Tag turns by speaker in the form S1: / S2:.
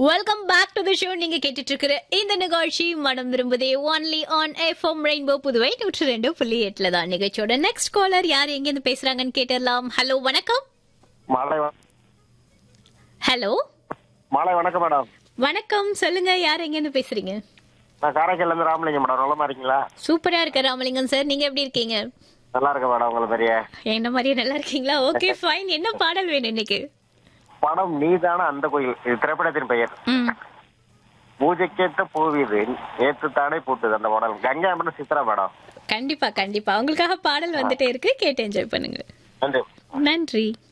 S1: welcome back to the show நீங்க கேட்டுட்டு இருக்கிற இந்த நிகழ்ச்சி மனம் விரும்புதே only on FM rainbow Puduvai நூற்றி ரெண்டு புள்ளி எட்டுல தான் நிகழ்ச்சியோட நெக்ஸ்ட் காலர் யார் எங்க இருந்து பேசுறாங்கன்னு கேட்டுடலாம் ஹலோ வணக்கம்
S2: மாலை வ-
S1: ஹலோ
S2: மாலை வணக்கம் மேடம்
S1: வணக்கம் சொல்லுங்க யார் எங்க இருந்து பேசுறீங்க
S2: நான் காரைக்கால்ல இருந்து ராமலிங்கம் மேடம் நலமா இருக்கீங்களா
S1: சூப்பரா இருக்க ராமலிங்கம் சார் நீங்க எப்படி இருக்கீங்க
S2: நல்லா இருக்க மேடம் உங்களை பெரிய
S1: என்ன மாதிரியே நல்லா இருக்கீங்களா ஓகே ஃபைன் என்ன பாடல் வேணும் இன்னைக்கு
S2: படம் நீதான அந்த கோயில் இது திரைப்படத்தின் பெயர்
S1: ம்
S2: பூஜைக்கேத்த பூவிது ஏத்து தானே பூட்டுது அந்த பாடல் கங்கா மேடம் சித்ரா மேடம்
S1: கண்டிப்பா கண்டிப்பா உங்களுக்காக பாடல் வந்துட்டே இருக்கு கேட்டு என்ஜாய் பண்ணுங்க
S2: நன்றி
S1: நன்றி